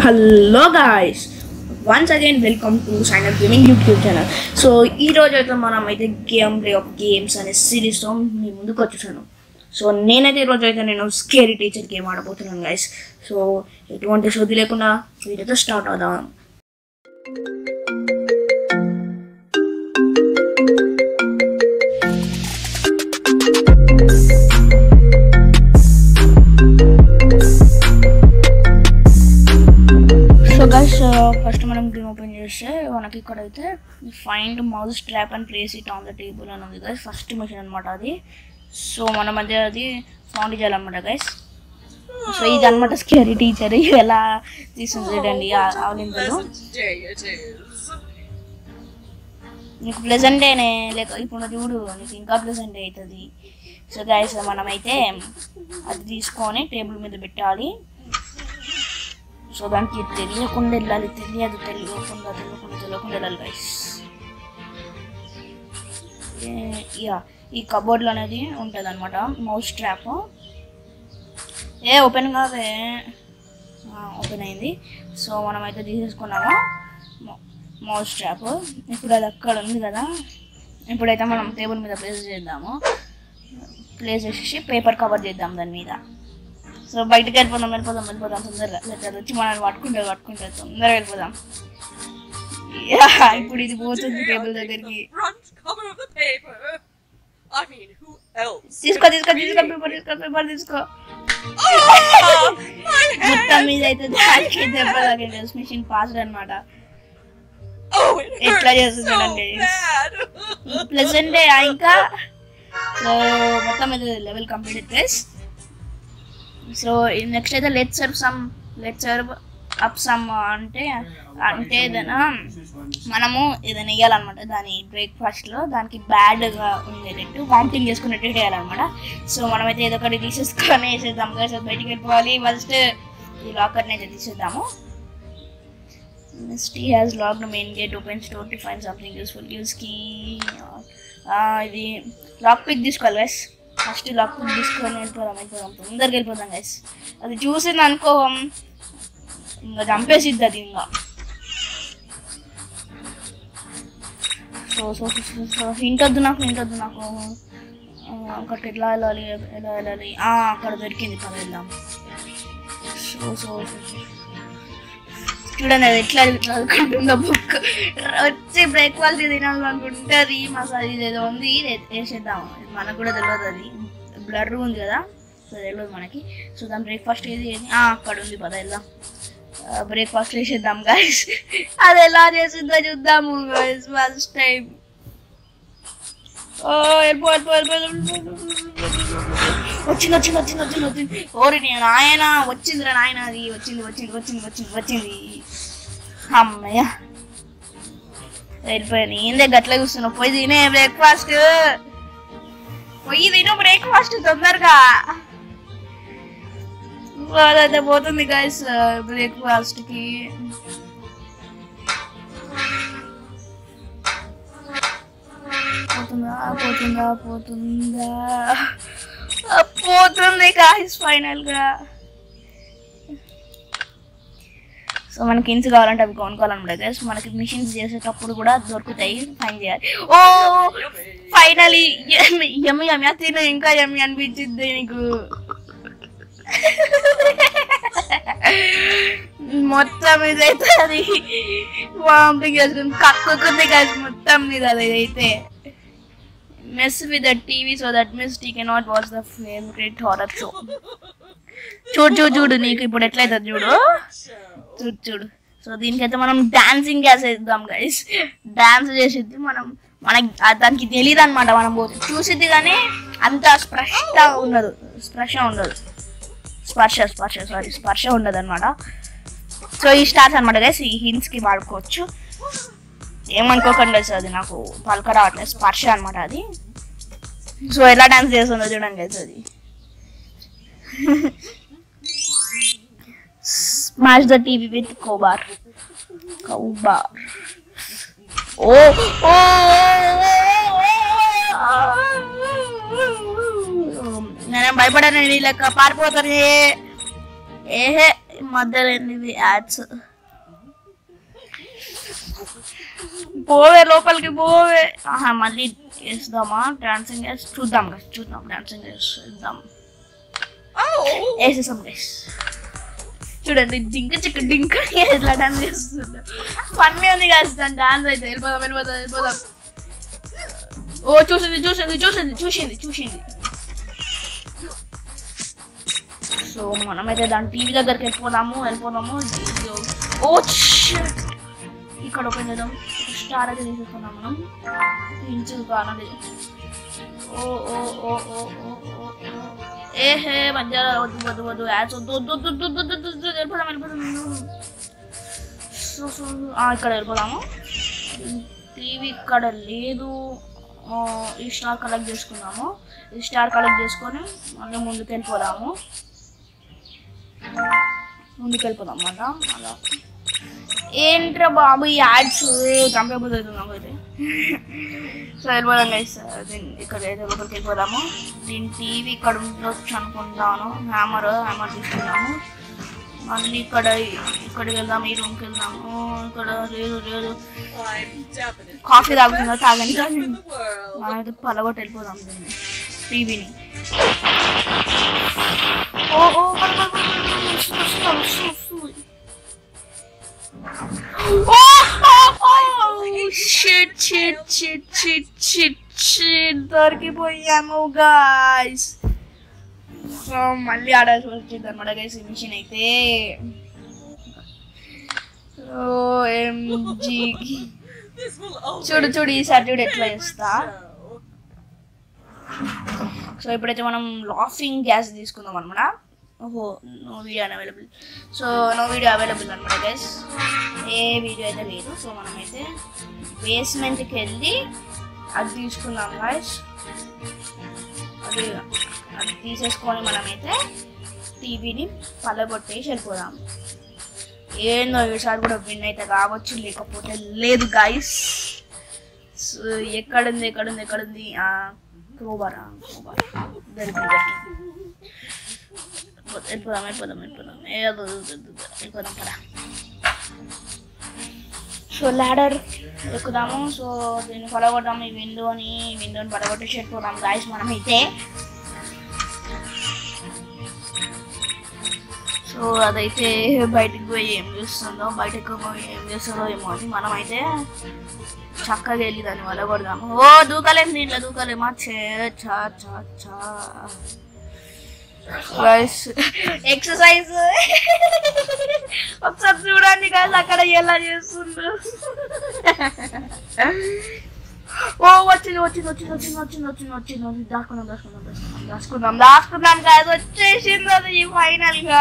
Hello guys once again welcome to Sign Up Gaming YouTube channel so ఈ రోజు అయితే మనం అయితే గేమ్ ప్లే ఆఫ్ గేమ్స్ అనే సిరీస్తో మీ ముందుకు వచ్చేసాను సో నేనైతే ఈరోజు అయితే నేను స్కేరీ టీచర్ గేమ్ ఆడబోతున్నాను గైస్ సో ఎటువంటి శోధి లేకుండా వీడియోతో స్టార్ట్ అవుదాం సో గైస్ ఫస్ట్ మనం గేమ్ ఓపెన్ చేస్తే మనకి ఇక్కడైతే find mousetrap and place it on the table అని ఉంది గైస్ ఫస్ట్ మిషన్ అనమాట అది సో మనం అదే అది సౌండ్ చేయాలన్నమాట గైస్ సో ఇది అనమాట స్కేరీ టీచర్ ఎలా తీసుకుంది చూడండి ఆ- ఆవలింతలు నీకు ప్లెజెంటేనే లేక ఇప్పుడు చూడు నీకు ఇంకా ప్లెజెంట్ అవుతుంది సో గైస్ మనమైతే అది తీసుకొని టేబుల్ మీద పెట్టాలి సో దానికి తెలియకుండా వెళ్ళాలి తెలియదు తెలియకుండా తెలియకుండా తెలియకుండా వెళ్ళాలి గైస్ యా ఈ కబోర్డ్లో అనేది ఉంటుంది అనమాట మౌస్ ట్రాప్ ఏ ఓపెన్ కాదే ఓపెన్ అయింది సో మనం అయితే తీసేసుకున్నాము మౌస్ ట్రాప్ ఇప్పుడు అది అక్కడ ఉంది కదా ఇప్పుడైతే మనం టేబుల్ మీద ప్లేస్ చేద్దాము ప్లేస్ చేసేసి పేపర్ కవర్ చేద్దాం దాని మీద సో బయటకు వెళ్ళిపోదాం వెళ్ళిపోదాం వెళ్ళిపోదాం తొందరగా లేకపోతే అది వచ్చి మనల్ని పట్టుకుంటారు పట్టుకుంటారు తొందరగా వెళ్ళిపోదాం యా, ఇప్పుడు ఇది పోతుంది టేబుల్ దగ్గరికి front cover of the paper. I mean, who else? తీసుకో తీసుకో తీసుకో పేపర్ తీసుకో పేపర్ తీసుకో Oh, my మొత్తం hand! మీద అయితే దానికి దెబ్బ తగిలింది మిషన్ పాస్డ్ అనమాట Oh, it ఎట్లా hurts చేస్తుంది so చూడండి. bad. ప్లెజెంట్ ఇంకా సో మొత్తం ఇది level complete place so next అయితే let serve some let serve up some అంటే అంటే ఏదైనా మనము ఏదైనా వేయాలన్నమాట దాని బ్రేక్ఫాస్ట్లో దానికి బ్యాడ్గా ఉండేటట్టు వామిటింగ్ చేసుకునేట్టు వేయాలన్నమాట సో మనమైతే ఏదో ఒకటి తీసేసుకొని వేసేద్దాం కదా బయటికి వెళ్ళిపోవాలి ఫస్ట్ ఈ లాకర్ని అయితే తీసేద్దాము next he has locked main gate open store to find something useful use key ఇది లాక్ పిక్ తీసుకోవాలి గైస్ ఫస్ట్ లాక్ పిక్ తీసుకొని వెళ్ళిపోదాం వెళ్ళిపోదాం తొందరగా వెళ్ళిపోదాం గైస్ అది చూసింది అనుకో ఇంకా చంపేసిద్ది అది ఇంకా so so so so hint వద్దు నాకు హింట్ వద్దు నాకు ఆ, అక్కడికి ఎట్లా వెళ్ళాలి ఎలా వెళ్ళాలి ఆ, అక్కడ దొరికింది పద వెళ్దాం సో సో సో సో. చూడండి అది ఎట్లా చదువుకుంటుందో బుక్ వచ్చి బ్రేక్ఫాస్ట్ తినాలి అనుకుంటుంది మసాలా ఇది ఏదో ఉంది ఇది వేసేద్దాం ఇది మనకు కూడా తెలియదు అది బ్లర్ ఉంది కదా సో తెలియదు మనకి సో దాని బ్రేక్ఫాస్ట్ ఏది ఏది ఆ, అక్కడ ఉంది పద వెళ్దాం బ్రేక్ఫాస్ట్ వేసేద్దాం గైస్ అది ఎలా చేసిందో చూద్దాము గైస్ ఫస్ట్ టైం వెళ్ళిపో వెళ్ళిపో వెళ్ళిపో వచ్చింది వచ్చింది వచ్చింది వచ్చింది వచ్చింది ఓరి నేను ఆయన వచ్చిందిరా నాయన అది వచ్చింది వచ్చింది వచ్చింది వచ్చింది వచ్చింది అమ్మయ్య వెళ్ళిపోయాను ఏందే గట్ల చూస్తున్నావు పోయి తినే బ్రేక్ఫాస్ట్ పోయి తిను బ్రేక్ఫాస్ట్ తొందరగా అదైతే పోతుంది గైస్ బ్రేక్ఫాస్ట్ కి పోతుందా పోతుందా పోతుందా ఆ, పోతుంది గాయస్ ఫైనల్ గా సో మనకి ఇన్స్ కావాలంటే అవి కొనుక్కోవాలన్నమాట గైస్ మనకి మిషన్స్ చేసేటప్పుడు కూడా దొరుకుతాయి ఫైన్ చేయాలి ఓ ఫైనలీ ఎమ్మి ఎమ్మి ఎమ్మి తిను ఇంకా ఎమ్మి అనిపించింది నీకు మొత్తం ఇదైతే అది వామిటింగ్ చేసుకుని కక్కుకుంది గైస్ మొత్తం మీద అది అయితే mess with the TV so that means T cannot watch the favourite horror show చూడు చూడు చూడు నీకు ఇప్పుడు ఎట్లయితుంది చూడు చూడు చూడు సో దీనికైతే మనం డాన్సింగ్ చేసేద్దాం గైస్ డాన్స్ చేసేది మనం మనకి ఆ దానికి తెలియదు అనమాట మనం పోతే చూసిద్ది కానీ అంత స్పర్శ ఉండదు స్పర్శ ఉండదు స్పర్శ స్పర్శ సారీ స్పర్శ ఉండదు అనమాట సో ఈ స్టార్స్ అనమాట గైస్ ఈ హింట్స్కి వాడుకోవచ్చు ఏమనుకోకండి guys, అది నాకు పలక రావట్లేదు స్పర్శ అనమాట అది సో ఎలా డాన్స్ చేస్తుందో చూడండి guys అది smash the TV with crowbar crowbar ఓ ఓ నేనేం భయపడాను నీ లెక్క పారిపోతాను ఏహే మధ్యలో ఎనిమిది యాడ్స్ పోవే లోపలికి పోవే ఆహా మళ్ళీ వేద్దామా డాన్సింగ్ వేసి చూద్దాం గైస్ చూద్దాం డాన్సింగ్ వేద్దాం Oh! వేసేసాం గైస్ చూడండి డింక చిక్క డింక ఎట్లా డాన్స్ చేస్తుందో ఫన్నీ ఉంది కాదు దాని డాన్స్ అయితే వెళ్ళిపోదాం వెళ్ళిపోదాం వెళ్ళిపోదాం ఓ చూసింది చూసింది చూసింది చూసింది చూసింది సో మనమైతే దాని టీవీ దగ్గరికి వెళ్ళిపోదాము వెళ్ళిపోదాము ఓ shit. ఇక్కడ ఓపెన్ చేద్దాం స్టార్ అయితే తీసేసుకున్నాం మనం ఇంచు కానది ఓ ఓ ఓ ఓ ఓ ఓ ఓ. ఏహే మధ్య వద్దు వద్దు వద్దు యాడ్స్ వద్దు వద్దు వద్దు వద్దు వద్దు వద్దు వద్దు వెళ్ళిపోదాం వెళ్ళిపోదాం సో సో ఆ, ఇక్కడ వెళ్ళిపోదాము టీవీ ఇక్కడ లేదు ఆ, ఈ స్టార్ కలెక్ట్ చేసుకున్నాము ఈ స్టార్ కలెక్ట్ చేసుకొని మళ్ళీ ముందుకు వెళ్ళిపోదాము ముందుకు వెళ్ళిపోదాం మళ్ళా అలా ఏంట్రా బాబు ఈ యాడ్స్ చంపబోతుంది నాకైతే సో వెళ్ళిపోదాం గైస్ ఇక్కడ అయితే లోపలికి వెళ్ళిపోదాము దీని టీవీ ఇక్కడ ఉండొచ్చు అనుకుంటాను హ్యామర్ హ్యామర్ తీసుకున్నాము మళ్ళీ ఇక్కడ ఇక్కడికి వెళ్దాం ఈ రూమ్కి వెళ్దాము ఇక్కడ లేదు లేదు I'm definitely కాఫీ తాగుతుందా తాగండి for తాగండి the world. మనమైతే పలగొట్టి వెళ్ళిపోదాం దీన్ని టీవీని ఓ ఓ పద, పద, పద, పద, పద, వస్తుంది, వస్తుంది, వస్తుంది, వస్తుంది. ఓ ఓ, ఓ shit shit shit shit shit shit దొరికిపోయాము గాయ్స్ సో మళ్ళీ ఆడాల్సి వచ్చింది అనమాట గైస్ ఈ మిషన్ అయితే OMG This will always చూడు చూడు ఈసారి చూడు ఎట్లా చేస్తా show. సో ఇప్పుడైతే మనం లాఫింగ్ గ్యాస్ తీసుకుందాం అనమాట ఓహో no video available so no video available అనమాట గైస్ ఏ వీడియో అయితే లేదు సో మనమైతే బేస్మెంట్కి వెళ్ళి అది తీసుకుందాం గాయస్ అది అది తీసేసుకొని మనమైతే టీవీని పల్లగొట్టేసి వెళ్ళిపోదాం ఏందో ఈసారి కూడా విన్ అయితే కావచ్చు లేకపోతే లేదు గాయస్ సో ఎక్కడుంది ఎక్కడుంది ఎక్కడుంది క్రోబారా క్రోబార్ దొరికింది వెళ్ళిపోదాం వెళ్ళిపోదాం వెళ్ళిపోదాం ఏదో వెళ్ళిపోదాం కదా సో ల్యాడర్ ఎక్కుదాము సో దీన్ని పడగొట్టాము ఈ విండోని విండోని పడగొట్టేసి వెళ్ళిపోదాం గాయస్ మనమైతే సో అదైతే బయటికి పోయి ఏం చేస్తుందో బయటకు పోయి ఏం చేస్తుందో ఏమో అది మనమైతే చక్కగా వెళ్ళి దాన్ని వల్ల కొడదాము ఓ దూకలేం దీంట్లో దూకలేమా చే చా చా చా ఎక్సర్సైజ్ ఒకసారి చూడండి కదా అక్కడ ఎలా చేస్తుండ్రు ఓ వచ్చింది వచ్చింది వచ్చింది వచ్చింది వచ్చింది వచ్చింది వచ్చింది వచ్చింది దాచుకుందాం దాచుకుందాం దాచుకుందాం దాచుకుందాం దాచుకుందాం కాదు వచ్చేసింది అది ఫైనల్ గా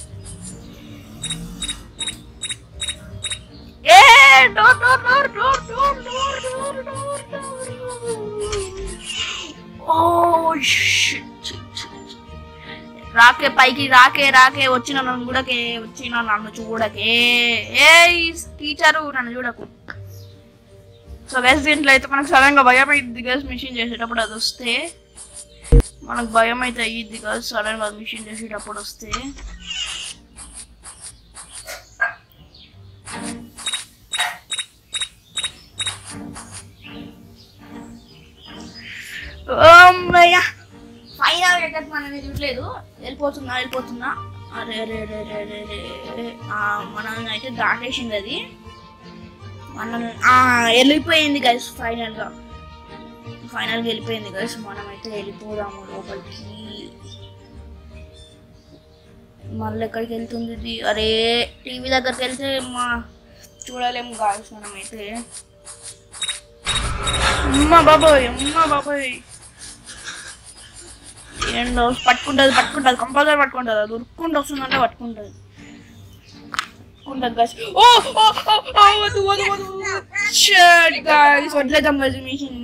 ఏ door door door door door door door door door ఓ షిట్ రాకే పైకి రాకే రాకే వచ్చిన నన్ను చూడకే వచ్చిన నన్ను చూడకే ఏ టీచరు నన్ను చూడకు సో గైస్ దీంట్లో అయితే మనకు సడన్ గా భయం అయ్యింది గైస్ మిషన్ చేసేటప్పుడు అది వస్తే మనకు భయం అయితే అయ్యిద్ది కదా సడన్ గా మిషన్ చేసేటప్పుడు వస్తే అమ్మయ్య ఫైనల్ ఎక్కడికి మనం చూడలేదు వెళ్ళిపోతున్నా వెళ్ళిపోతున్నా అరే అరే అరే అరే అరే అరే ఆ, మనల్ని అయితే దాటేసింది అది మనల్ని ఆ, వెళ్ళిపోయింది గైస్ ఫైనల్ గా ఫైనల్ గా వెళ్ళిపోయింది గైస్ మనం అయితే వెళ్ళిపోదాము లోపలికి మళ్ళీ ఎక్కడికి వెళ్తుంది ఇది? అరే టీవీ దగ్గరికి వెళ్తే మా చూడలేము గాయస్ మనమైతే అమ్మ బాబోయ్ అమ్మ బాబోయ్ ఏంటో పట్టుకుంటుంది పట్టుకుంటుంది కంపల్సరీ పట్టుకుంటుంది అది ఉరుక్కుంటూ వస్తుందంటే పట్టుకుంటుంది పట్టుకుంటుంది guys. ఓ ఓ ఓ ఓ వద్దు వద్దు వద్దు షట్ గాయ్స్ వదిలేద్దాం guys ఈ మిషన్